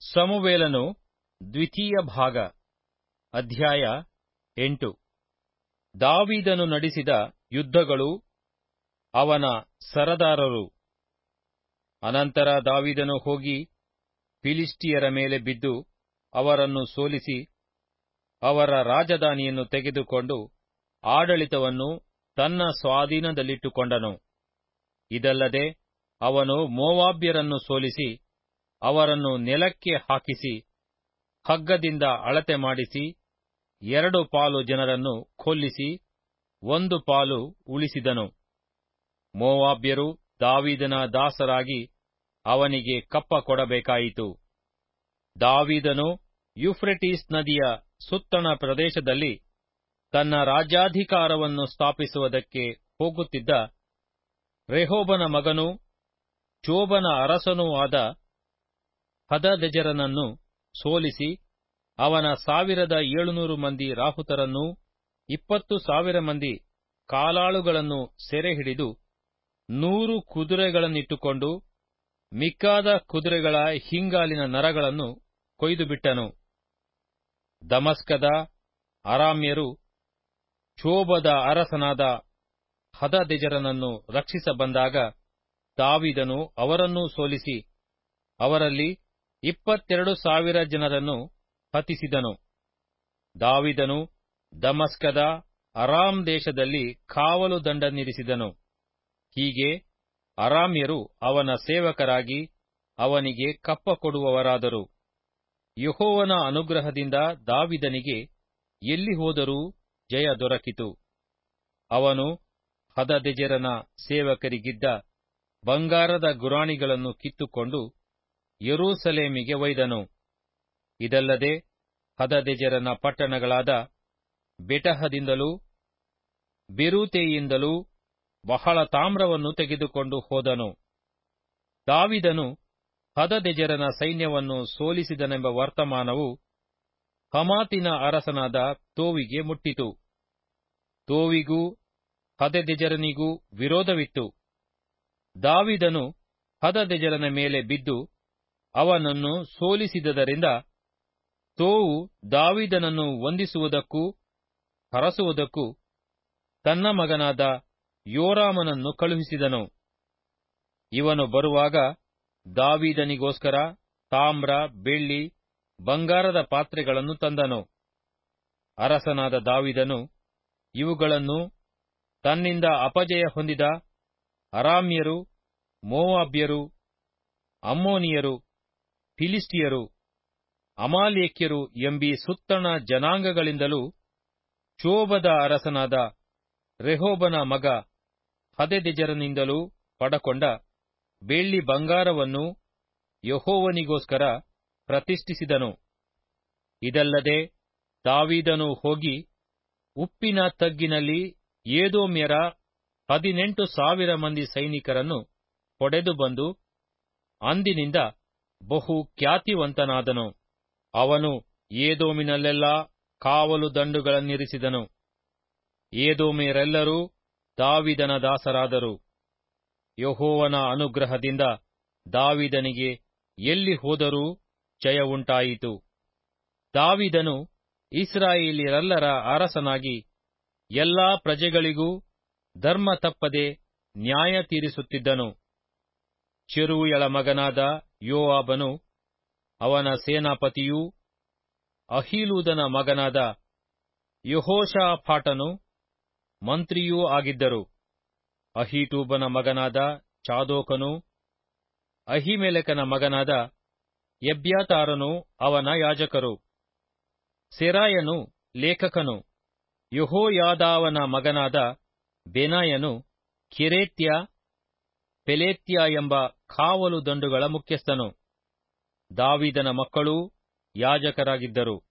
ಸಮುವೇಲನು ದ್ವಿತೀಯ ಭಾಗ ಅಧ್ಯಾಯ ಎಂಟು ದಾವೀದನು ನಡೆಸಿದ ಯುದ್ಧಗಳು ಅವನ ಸರದಾರರು ಅನಂತರ ದಾವೀದನು ಹೋಗಿ ಫಿಲಿಷ್ಟಿಯರ ಮೇಲೆ ಬಿದ್ದು ಅವರನ್ನು ಸೋಲಿಸಿ ಅವರ ರಾಜಧಾನಿಯನ್ನು ತೆಗೆದುಕೊಂಡು ಆಡಳಿತವನ್ನು ತನ್ನ ಸ್ವಾಧೀನದಲ್ಲಿಟ್ಟುಕೊಂಡನು ಇದಲ್ಲದೆ ಅವನು ಮೋವಾಬ್ಯರನ್ನು ಸೋಲಿಸಿ ಅವರನ್ನು ನೆಲಕ್ಕೆ ಹಾಕಿಸಿ ಹಗ್ಗದಿಂದ ಅಳತೆ ಮಾಡಿಸಿ ಎರಡು ಪಾಲು ಜನರನ್ನು ಕೊಲ್ಲಿಸಿ ಒಂದು ಪಾಲು ಉಳಿಸಿದನು ಮೋವಾಬ್ಯರು ದಾವೀದನ ದಾಸರಾಗಿ ಅವನಿಗೆ ಕಪ್ಪ ಕೊಡಬೇಕಾಯಿತು ದಾವೀದನು ಯುಫ್ರೆಟೀಸ್ ನದಿಯ ಸುತ್ತಣ ಪ್ರದೇಶದಲ್ಲಿ ತನ್ನ ರಾಜ್ಯಾಧಿಕಾರವನ್ನು ಸ್ಥಾಪಿಸುವುದಕ್ಕೆ ಹೋಗುತ್ತಿದ್ದ ರೆಹೋಬನ ಮಗನೂ ಚೋಬನ ಅರಸನೂ ಆದ ಹದದೆಜರನನ್ನು ಸೋಲಿಸಿ ಅವನ ಸಾವಿರದ ಏಳುನೂರು ಮಂದಿ ರಾಹುತರನ್ನೂ ಇಪ್ಪತ್ತು ಸಾವಿರ ಮಂದಿ ಕಾಲಾಳುಗಳನ್ನು ಸೆರೆಹಿಡಿದು ನೂರು ಕುದುರೆಗಳನ್ನಿಟ್ಟುಕೊಂಡು ಮಿಕ್ಕಾದ ಕುದುರೆಗಳ ಹಿಂಗಾಲಿನ ನರಗಳನ್ನು ಕೊಯ್ದುಬಿಟ್ಟನು ದಮಸ್ಕದ ಅರಾಮ್ಯರು ಚೋಬದ ಅರಸನಾದ ಹದದೆಜರನನ್ನು ರಕ್ಷಿಸ ಬಂದಾಗ ದಾವಿದನು ಅವರನ್ನೂ ಸೋಲಿಸಿ ಅವರಲ್ಲಿ ಇಪ್ಪತ್ತೆರಡು ಸಾವಿರ ಜನರನ್ನು ಹತಿಸಿದನು ದಾವಿದನು ದಮಸ್ಕದ ಅರಾಮ್ ದೇಶದಲ್ಲಿ ಕಾವಲು ದಂಡನ್ನಿರಿಸಿದನು ಹೀಗೆ ಅರಾಮ್ಯರು ಅವನ ಸೇವಕರಾಗಿ ಅವನಿಗೆ ಕಪ್ಪ ಕೊಡುವವರಾದರು ಯಹೋವನ ಅನುಗ್ರಹದಿಂದ ದಾವಿದನಿಗೆ ಎಲ್ಲಿ ಹೋದರೂ ಜಯ ದೊರಕಿತು ಅವನು ಹದದೆಜೆರನ ಸೇವಕರಿಗಿದ್ದ ಬಂಗಾರದ ಗುರಾಣಿಗಳನ್ನು ಕಿತ್ತುಕೊಂಡು ಯೆರೂಸಲೇಮಿಗೆ ಒಯ್ದನು ಇದಲ್ಲದೆ ಹದದೆಜೆರನ ಪಟ್ಟಣಗಳಾದ ಬೆಟಹದಿಂದಲೂ ಬೆರೂತೆಯಿಂದಲೂ ಬಹಳ ತಾಮ್ರವನ್ನು ತೆಗೆದುಕೊಂಡು ಹೋದನು ದಾವಿದನು ಹದದೆಜೆರನ ಸೈನ್ಯವನ್ನು ಸೋಲಿಸಿದನೆಂಬ ವರ್ತಮಾನವು ಹಮಾತಿನ ಅರಸನಾದ ತೋವಿಗೆ ಮುಟ್ಟಿತು ತೋವಿಗೂ ಹದದೆಜರನಿಗೂ ವಿರೋಧವಿತ್ತು ದಾವಿದನು ಹದದೆಜರನ ಮೇಲೆ ಬಿದ್ದು ಅವನನ್ನು ಸೋಲಿಸಿದದರಿಂದ ತೋವು ದಾವಿದನನ್ನು ವಂದಿಸುವುದಕ್ಕೂ ಹರಸುವುದಕ್ಕೂ ತನ್ನ ಮಗನಾದ ಯೋರಾಮನನ್ನು ಕಳುಹಿಸಿದನು ಇವನು ಬರುವಾಗ ದಾವೀದನಿಗೋಸ್ಕರ ತಾಮ್ರ ಬೆಳ್ಳಿ ಬಂಗಾರದ ಪಾತ್ರೆಗಳನ್ನು ತಂದನು ಅರಸನಾದ ದಾವಿದನು ಇವುಗಳನ್ನು ತನ್ನಿಂದ ಅಪಜಯ ಹೊಂದಿದ ಅರಾಮ್ಯರು ಮೋವಾಬ್ಯರು ಅಮ್ಮೋನಿಯರು ಫಿಲಿಸ್ಟಿಯರು ಅಮಾಲೇಕ್ಯರು ಎಂಬೀ ಸುತ್ತಣ ಜನಾಂಗಗಳಿಂದಲೂ ಚೋಬದ ಅರಸನಾದ ರೆಹೋಬನ ಮಗ ಹದೆದೆಜರನಿಂದಲೂ ಪಡಕೊಂಡ ಬೆಳ್ಳಿ ಬಂಗಾರವನ್ನು ಯಹೋವನಿಗೋಸ್ಕರ ಪ್ರತಿಷ್ಠಿಸಿದನು ಇದಲ್ಲದೆ ದಾವೀದನು ಹೋಗಿ ಉಪ್ಪಿನ ತಗ್ಗಿನಲ್ಲಿ ಏದೋಮ್ಯರ ಹದಿನೆಂಟು ಸಾವಿರ ಮಂದಿ ಸೈನಿಕರನ್ನು ಹೊಡೆದು ಬಂದು ಅಂದಿನಿಂದ ಬಹು ಖ್ಯಾತಿವಂತನಾದನು ಅವನು ಏದೋಮಿನಲ್ಲೆಲ್ಲಾ ಕಾವಲು ದಂಡುಗಳನ್ನಿರಿಸಿದನು ಏದೋಮ್ಯರೆಲ್ಲರೂ ದಾವಿದನ ದಾಸರಾದರು ಯಹೋವನ ಅನುಗ್ರಹದಿಂದ ದಾವಿದನಿಗೆ ಎಲ್ಲಿ ಹೋದರೂ ಜಯವುಂಟಾಯಿತು ದಾವಿದನು ಇಸ್ರಾಯೇಲಿಯರೆಲ್ಲರ ಅರಸನಾಗಿ ಎಲ್ಲಾ ಪ್ರಜೆಗಳಿಗೂ ಧರ್ಮ ತಪ್ಪದೆ ನ್ಯಾಯ ತೀರಿಸುತ್ತಿದ್ದನು ಚೆರೂಯಳ ಮಗನಾದ ಯೋವಾಬನು ಅವನ ಸೇನಾಪತಿಯೂ ಅಹೀಲೂದನ ಮಗನಾದ ಯಹೋಷಾಫಾಟನು ಮಂತ್ರಿಯೂ ಆಗಿದ್ದರು ಅಹೀಟೂಬನ ಮಗನಾದ ಚಾದೋಕನು ಅಹಿಮೆಲೆಕನ ಮಗನಾದ ಎಬ್ಯಾತಾರನು ಅವನ ಯಾಜಕರು ಸೆರಾಯನು ಲೇಖಕನು ಯಹೋಯಾದಾವನ ಮಗನಾದ ಬೆನಾಯನು ಕೆರೇತ್ಯ ಪೆಲೇತ್ಯ ಎಂಬ ಕಾವಲು ದಂಡುಗಳ ಮುಖ್ಯಸ್ಥನು ದಾವಿದನ ಮಕ್ಕಳೂ ಯಾಜಕರಾಗಿದ್ದರು